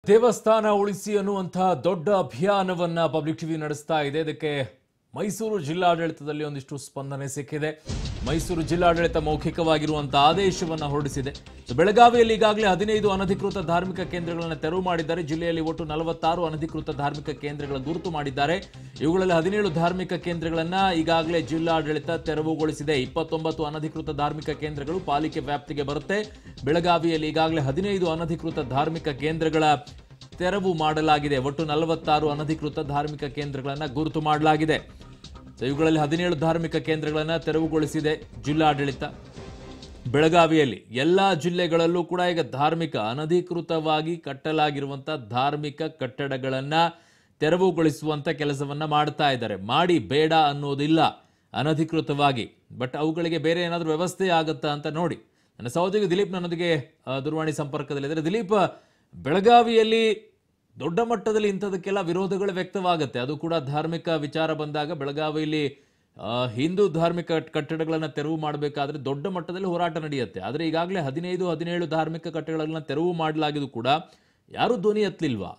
ದೇವಸ್ಥಾನ ಉಳಿಸಿ ಅನ್ನುವಂತಹ ದೊಡ್ಡ ಅಭಿಯಾನವನ್ನ ಪಬ್ಲಿಕ್ ಟಿವಿ ನಡೆಸ್ತಾ ಇದೆ ಇದಕ್ಕೆ ಮೈಸೂರು ಜಿಲ್ಲಾಡಳಿತದಲ್ಲಿ ಒಂದಿಷ್ಟು ಸ್ಪಂದನೆ ಸಿಕ್ಕಿದೆ ಮೈಸೂರು ಜಿಲ್ಲಾಡಳಿತ ಮೌಖಿಕವಾಗಿರುವಂತಹ ಆದೇಶವನ್ನ ಹೊರಡಿಸಿದೆ ಸೊ ಬೆಳಗಾವಿಯಲ್ಲಿ ಈಗಾಗಲೇ ಹದಿನೈದು ಅನಧಿಕೃತ ಧಾರ್ಮಿಕ ಕೇಂದ್ರಗಳನ್ನು ತೆರವು ಮಾಡಿದ್ದಾರೆ ಜಿಲ್ಲೆಯಲ್ಲಿ ಒಟ್ಟು ನಲವತ್ತಾರು ಅನಧಿಕೃತ ಧಾರ್ಮಿಕ ಕೇಂದ್ರಗಳ ಗುರುತು ಮಾಡಿದ್ದಾರೆ ಇವುಗಳಲ್ಲಿ ಹದಿನೇಳು ಧಾರ್ಮಿಕ ಕೇಂದ್ರಗಳನ್ನ ಈಗಾಗಲೇ ಜಿಲ್ಲಾಡಳಿತ ತೆರವುಗೊಳಿಸಿದೆ ಇಪ್ಪತ್ತೊಂಬತ್ತು ಅನಧಿಕೃತ ಧಾರ್ಮಿಕ ಕೇಂದ್ರಗಳು ಪಾಲಿಕೆ ವ್ಯಾಪ್ತಿಗೆ ಬರುತ್ತೆ ಬೆಳಗಾವಿಯಲ್ಲಿ ಈಗಾಗಲೇ ಹದಿನೈದು ಅನಧಿಕೃತ ಧಾರ್ಮಿಕ ಕೇಂದ್ರಗಳ ತೆರವು ಮಾಡಲಾಗಿದೆ ಒಟ್ಟು ನಲವತ್ತಾರು ಅನಧಿಕೃತ ಧಾರ್ಮಿಕ ಕೇಂದ್ರಗಳನ್ನು ಗುರುತು ಮಾಡಲಾಗಿದೆ ಸೊ ಇವುಗಳಲ್ಲಿ ಹದಿನೇಳು ಧಾರ್ಮಿಕ ಕೇಂದ್ರಗಳನ್ನು ತೆರವುಗೊಳಿಸಿದೆ ಜಿಲ್ಲಾಡಳಿತ ಬೆಳಗಾವಿಯಲ್ಲಿ ಎಲ್ಲ ಜಿಲ್ಲೆಗಳಲ್ಲೂ ಕೂಡ ಈಗ ಧಾರ್ಮಿಕ ಅನಧಿಕೃತವಾಗಿ ಕಟ್ಟಲಾಗಿರುವಂಥ ಧಾರ್ಮಿಕ ಕಟ್ಟಡಗಳನ್ನು ತೆರವುಗೊಳಿಸುವಂಥ ಕೆಲಸವನ್ನ ಮಾಡ್ತಾ ಇದ್ದಾರೆ ಮಾಡಿ ಬೇಡ ಅನ್ನೋದಿಲ್ಲ ಅನಧಿಕೃತವಾಗಿ ಬಟ್ ಅವುಗಳಿಗೆ ಬೇರೆ ಏನಾದರೂ ವ್ಯವಸ್ಥೆ ಆಗುತ್ತಾ ಅಂತ ನೋಡಿ ನನ್ನ ಸಹೋದರಿ ದಿಲೀಪ್ ನನ್ನೊಂದಿಗೆ ಆ, ದೂರವಾಣಿ ಸಂಪರ್ಕದಲ್ಲಿದ್ದಾರೆ ದಿಲೀಪ್ ಬೆಳಗಾವಿಯಲ್ಲಿ ದೊಡ್ಡ ಮಟ್ಟದಲ್ಲಿ ಇಂಥದಕ್ಕೆಲ್ಲ ವಿರೋಧಗಳು ವ್ಯಕ್ತವಾಗುತ್ತೆ ಅದು ಕೂಡ ಧಾರ್ಮಿಕ ವಿಚಾರ ಬಂದಾಗ ಬೆಳಗಾವಿಯಲ್ಲಿ ಆ, ಹಿಂದೂ ಧಾರ್ಮಿಕ ಕಟ್ಟಡಗಳನ್ನು ತೆರವು ಮಾಡಬೇಕಾದ್ರೆ ದೊಡ್ಡ ಮಟ್ಟದಲ್ಲಿ ಹೋರಾಟ ನಡೆಯುತ್ತೆ ಆದರೆ ಈಗಾಗಲೇ ಹದಿನೈದು ಹದಿನೇಳು ಧಾರ್ಮಿಕ ಕಟ್ಟಡಗಳನ್ನ ತೆರವು ಮಾಡಲಾಗಿದ್ದು ಕೂಡ ಯಾರು ಧ್ವನಿ ಎತ್ತಲಿಲ್ವಾ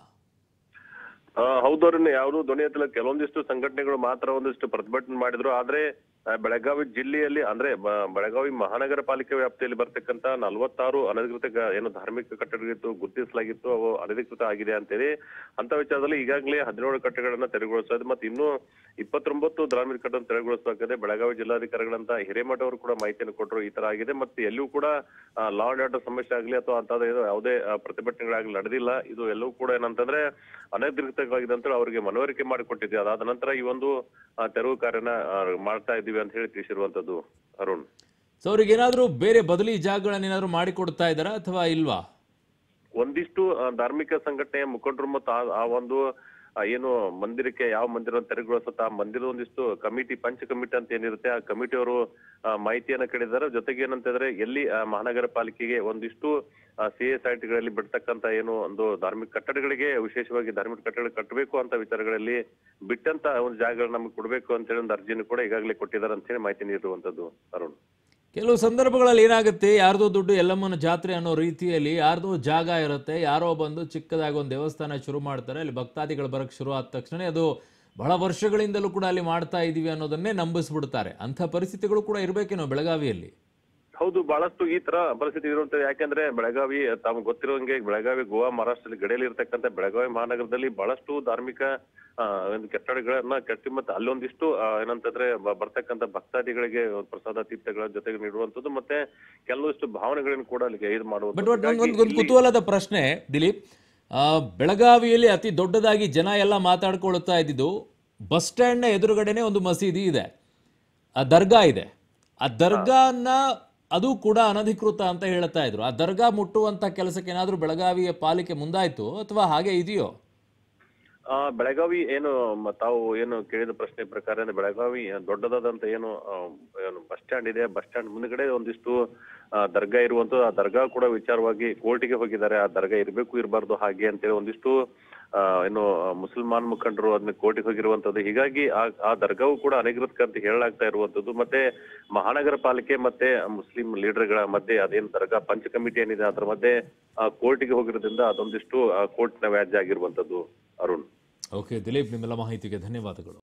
ಆ, ಹೌದವ್ರನ್ನ ಯಾರು ಧ್ವನಿ ಎತ್ತಲ್ಲ ಕೆಲವೊಂದಿಷ್ಟು ಸಂಘಟನೆಗಳು ಮಾತ್ರ ಒಂದಿಷ್ಟು ಪ್ರತಿಭಟನೆ ಮಾಡಿದ್ರು ಆದ್ರೆ ಆ, ಬೆಳಗಾವಿ ಜಿಲ್ಲೆಯಲ್ಲಿ ಅಂದ್ರೆ ಬ- ಬೆಳಗಾವಿ ಮಹಾನಗರ ಪಾಲಿಕೆ ವ್ಯಾಪ್ತಿಯಲ್ಲಿ ಬರ್ತಕ್ಕಂತ ನಲವತ್ತಾರು ಅನಧಿಕೃತ ಗ- ಏನು ಧಾರ್ಮಿಕ ಕಟ್ಟಡಗಳಿತ್ತು ಗುರುತಿಸಲಾಗಿತ್ತು ಅವು ಅನಧಿಕೃತ ಆಗಿದೆ ಅಂತೇಳಿ ಅಂತ ವಿಚಾರದಲ್ಲಿ ಈಗಾಗಲೇ ಹದಿನೇಳು ಕಟ್ಟಡಗಳನ್ನ ತೆರವುಗೊಳಿಸೋದು ಮತ್ತೆ ಇನ್ನೂ ಇಪ್ಪತ್ತೊಂಬತ್ತು ಧಾರ್ಮಿಕ ಕಟ್ಟಡ ತೆರವುಗೊಳಿಸಬೇಕಾಗಿದೆ ಬೆಳಗಾವಿ ಜಿಲ್ಲಾಧಿಕಾರಿಗಳಂತ ಹಿರೇಮಠ ಅವರು ಕೂಡ ಮಾಹಿತಿಯನ್ನು ಕೊಟ್ಟರು ಈ ತರ ಆಗಿದೆ ಮತ್ತೆ ಎಲ್ಲಿಯೂ ಕೂಡ ಲಾ ಅಂಡ್ ಆರ್ಡರ್ ಸಮಸ್ಯೆ ಆಗಲಿ ಅಥವಾ ಅಂತದ ಏನೋ ಯಾವುದೇ ಆ, ಪ್ರತಿಭಟನೆಗಳಾಗಲಿ ನಡೆದಿಲ್ಲ ಇದು ಎಲ್ಲವೂ ಕೂಡ ಏನಂತಂದ್ರೆ ಅನಧಿಕೃತವಾಗಿದೆ ಅಂತ ಅವರಿಗೆ ಮನವರಿಕೆ ಮಾಡಿಕೊಟ್ಟಿದ್ದೆ ಅದಾದ ನಂತರ ಈ ಒಂದು ಆ, ತೆರವು ಕಾರ್ಯನ ಆ, ಮಾಡ್ತಾ ಇದ್ದೀವಿ ಅಂತ ಹೇಳಿ ತಿಳಿಸಿರುವಂತದ್ದು ಅರುಣ್ ಸೊ ಅವ್ರಿಗೆ ಏನಾದರೂ ಬೇರೆ ಬದಲಿ ಜಾಗಗಳನ್ನ ಏನಾದರೂ ಮಾಡಿಕೊಡ್ತಾ ಇದ್ದಾರಾ ಅಥವಾ ಇಲ್ವಾ ಒಂದಿಷ್ಟು ಆ, ಧಾರ್ಮಿಕ ಸಂಘಟನೆಯ ಮುಖಂಡರು ಮತ್ತು ಆ- ಆ ಒಂದು ಆ, ಏನು ಮಂದಿರಕ್ಕೆ ಯಾವ ಮಂದಿರ ತೆರವುಗೊಳಿಸುತ್ತೆ ಆ ಮಂದಿರದ ಒಂದಿಷ್ಟು ಕಮಿಟಿ ಪಂಚ ಕಮಿಟಿ ಅಂತ ಏನಿರುತ್ತೆ ಆ ಕಮಿಟಿಯವರು ಮಾಹಿತಿಯನ್ನ ಕೇಳಿದ್ದಾರೆ ಜೊತೆಗೆ ಏನಂತಂದ್ರೆ ಎಲ್ಲಿ ಆ, ಮಹಾನಗರ ಪಾಲಿಕೆಗೆ ಒಂದಿಷ್ಟು ಸಿ ಎಸ್ ಗಳಲ್ಲಿ ಬಿಡ್ತಕ್ಕಂತ ಏನು ಒಂದು ಧಾರ್ಮಿಕ ಕಟ್ಟಡಗಳಿಗೆ ವಿಶೇಷವಾಗಿ ಧಾರ್ಮಿಕ ಕಟ್ಟಡ ಕಟ್ಟಬೇಕು ಅಂತ ವಿಚಾರಗಳಲ್ಲಿ ಬಿಟ್ಟಂತ ಒಂದು ಜಾಗಗಳು ನಮಗೆ ಕೊಡಬೇಕು ಅಂತ ಹೇಳಿ ಒಂದು ಅರ್ಜಿಯನ್ನು ಕೂಡ ಈಗಾಗಲೇ ಕೊಟ್ಟಿದ್ದಾರೆ ಅಂತ ಹೇಳಿ ಮಾಹಿತಿ ನೀಡಿರುವಂತದ್ದು ಅರುಣ್ ಕೆಲವು ಸಂದರ್ಭಗಳಲ್ಲಿ ಏನಾಗುತ್ತೆ ಯಾರ್ದೋ ದುಡ್ಡು ಎಲ್ಲಮ್ಮನ ಜಾತ್ರೆ ಅನ್ನೋ ರೀತಿಯಲ್ಲಿ ಯಾರ್ದೋ ಜಾಗ ಇರುತ್ತೆ ಯಾರೋ ಬಂದು ಚಿಕ್ಕದಾಗಿ ಒಂದು ದೇವಸ್ಥಾನ ಶುರು ಮಾಡ್ತಾರೆ ಅಲ್ಲಿ ಭಕ್ತಾದಿಗಳು ಬರಕ್ಕೆ ಶುರು ಆದ ತಕ್ಷಣ ಅದು ಬಹಳ ವರ್ಷಗಳಿಂದಲೂ ಕೂಡ ಅಲ್ಲಿ ಮಾಡ್ತಾ ಇದೀವಿ ಅನ್ನೋದನ್ನೇ ನಂಬಿಸ್ಬಿಡ್ತಾರೆ ಅಂಥ ಪರಿಸ್ಥಿತಿಗಳು ಕೂಡ ಇರಬೇಕೇನೋ ಬೆಳಗಾವಿಯಲ್ಲಿ ಹೌದು ಬಹಳಷ್ಟು ಈ ತರ ಪರಿಸ್ಥಿತಿ ಇರುವಂತದ್ದು ಯಾಕೆಂದ್ರೆ ಬೆಳಗಾವಿ ತಮ್ಗೆ ಗೊತ್ತಿರೋಂಗೆ ಬೆಳಗಾವಿ ಗೋವಾ ಮಹಾರಾಷ್ಟ್ರದಲ್ಲಿ ಗಡಿಯಲ್ಲಿ ಇರ್ತಕ್ಕಂಥ ಬೆಳಗಾವಿ ಮಹಾನಗರದಲ್ಲಿ ಬಹಳಷ್ಟು ಧಾರ್ಮಿಕ ಆ, ಒಂದು ಕಟ್ಟಡಗಳನ್ನ ಕಟ್ಟಿ ಮತ್ತೆ ಅಲ್ಲೊಂದಿಷ್ಟು ಆ, ಏನಂತಂದ್ರೆ ಬ- ಬರ್ತಕ್ಕಂಥ ಭಕ್ತಾದಿಗಳಿಗೆ ಒಂದು ಪ್ರಸಾದ ತೀರ್ಥಗಳ ಜೊತೆಗೆ ನೀಡುವಂತದ್ದು ಮತ್ತೆ ಕೆಲವಷ್ಟು ಭಾವನೆಗಳನ್ನು ಕೂಡ ಅಲ್ಲಿಗೆ ಇದು ಬಟ್ ಬಟ್ ಮಾಡುವಂಥದ್ದು ಒಂದು ಒಂದು ಕುತೂಹಲದ ಪ್ರಶ್ನೆ ದಿಲೀಪ್ ಆ, ಬೆಳಗಾವಿಯಲ್ಲಿ ಅತಿ ದೊಡ್ಡದಾಗಿ ಜನ ಎಲ್ಲ ಮಾತಾಡ್ಕೊಳ್ತಾ ಇದ್ದಿದ್ದು ಬಸ್ ಸ್ಟ್ಯಾಂಡ್ನ ಎದುರುಗಡೆನೆ ಒಂದು ಮಸೀದಿ ಇದೆ ಆ ದರ್ಗಾ ಇದೆ ಆ ದರ್ಗಾನ ಅದು ಕೂಡ ಅನಧಿಕೃತ ಅಂತ ಹೇಳ್ತಾ ಇದ್ರು ಆ ದರ್ಗಾ ಮುಟ್ಟುವಂತ ಕೆಲಸಕ್ಕೆ ಏನಾದರೂ ಬೆಳಗಾವಿಯ ಪಾಲಿಕೆ ಮುಂದಾಯ್ತು ಅಥವಾ ಹಾಗೆ ಇದೆಯೋ ಆ ಬೆಳಗಾವಿ ಏನು ಮ- ತಾವು ಏನು ಕೇಳಿದ ಪ್ರಶ್ನೆ ಪ್ರಕಾರ ಅಂದ್ರೆ ಬೆಳಗಾವಿ ದೊಡ್ಡದಾದಂತ ಏನು ಆ, ಏನು ಬಸ್ ಸ್ಟ್ಯಾಂಡ್ ಇದೆ ಬಸ್ ಸ್ಟ್ಯಾಂಡ್ ಮುಂದ್ಗಡೆ ಒಂದಿಷ್ಟು ಆ, ದರ್ಗಾ ಇರುವಂತದ್ದು ಆ ದರ್ಗಾ ಕೂಡ ವಿಚಾರವಾಗಿ ಕೋರ್ಟಿಗೆ ಹೋಗಿದ್ದಾರೆ ಆ ದರ್ಗಾ ಇರಬೇಕು ಇರಬಾರ್ದು ಹಾಗೆ ಅಂತೇಳಿ ಒಂದಿಷ್ಟು ಆ, ಏನು ಆ, ಮುಸಲ್ಮಾನ್ ಮುಖಂಡರು ಅದನ್ನ ಕೋರ್ಟಿಗೆ ಹೋಗಿರುವಂತದ್ದು ಹೀಗಾಗಿ ಆ ಆ ದರ್ಗಾವು ಕೂಡ ಅನಧಿಕೃತ ಅಂತ ಹೇಳಲಾಗ್ತಾ ಇರುವಂತದ್ದು ಮತ್ತೆ ಮಹಾನಗರ ಪಾಲಿಕೆ ಮತ್ತೆ ಮುಸ್ಲಿಂ ಲೀಡರ್ಗಳ ಮಧ್ಯೆ ಅದೇನು ದರ್ಗಾ ಪಂಚ ಕಮಿಟಿ ಏನಿದೆ ಅದರ ಮಧ್ಯೆ ಕೋರ್ಟಿಗೆ ಹೋಗಿರೋದ್ರಿಂದ ಅದೊಂದಿಷ್ಟು ಕೋರ್ಟ್ನ ವ್ಯಾಜ್ಯ ಆಗಿರುವಂತದ್ದು ಅರುಣ್ ಓಕೆ ದಿಲೀಪ್ ನಿಮ್ಮೆಲ್ಲ ಮಾಹಿತಿಗೆ ಧನ್ಯವಾದಗಳು